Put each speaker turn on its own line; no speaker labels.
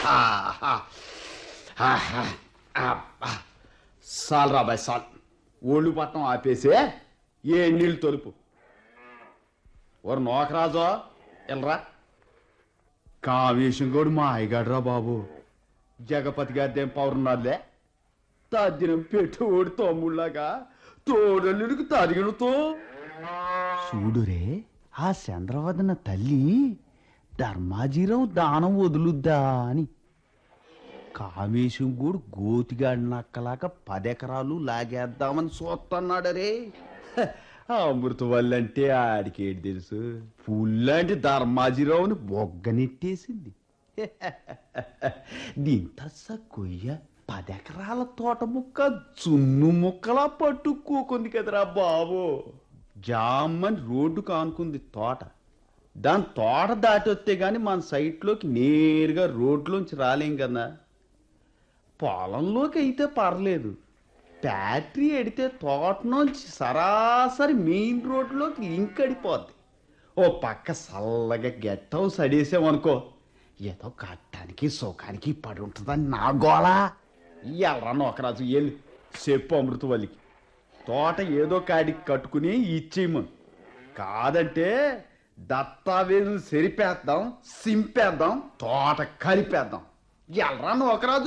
సాల్ రాబాయ్ సాల్ ఒళ్ళు పట్టం ఆపేసే ఏ నీళ్ళు తొలుపు ఓరు నోకరాజో ఎల్రా కావేశం కూడా మా అయ్యగాడ్రా బాబు జగపతి గారిదేం పౌరున్నారులే తద్దినం పెట్టి ఓడి తమ్ముళ్ళగా తోడల్లుడికి తరిగినతో చూడురే ఆ చంద్రవదన తల్లి ధర్మాజీరావు దానం వదులుద్దా అని కామేశం కూడా గోతిగాడి నక్కలాగా పదెకరాలు లాగేద్దామని చూస్తున్నాడరే హ, ఆ అమృతవల్లంటే ఆడికేటి తెలుసు పుల్లాంటి ధర్మాజీరావుని బొగ్గనెట్టేసింది దీంతస కొయ్య పదెకరాల తోట ముక్క చున్ను ముక్కలా పట్టుకోకుంది కదరా బాబు జామ్మని రోడ్డు కానుకుంది తోట దాని తోట దాటి వస్తే గాని మన సైట్లోకి నేరుగా రోడ్లోంచి రాలేం కదా పొలంలోకి అయితే పర్లేదు ఫ్యాక్టరీ ఎడితే తోట నుంచి సరాసరి మెయిన్ రోడ్లోకి లింక్ అడిపోద్ది ఓ పక్క చల్లగా గెట్ హౌస్ అడేసామనుకో ఏదో కట్టడానికి సుఖానికి పడి ఉంటుందని నా గోళ ఎల్రా నోకరాజు ఎల్లు చెప్పు అమృతవల్లికి తోట ఏదో కాడికి కట్టుకుని ఇచ్చేయమను కాదంటే దత్తావేలు సెరిపేద్దాం సింపేద్దాం తోట కలిపేద్దాం ఎల్రా నోకరాజు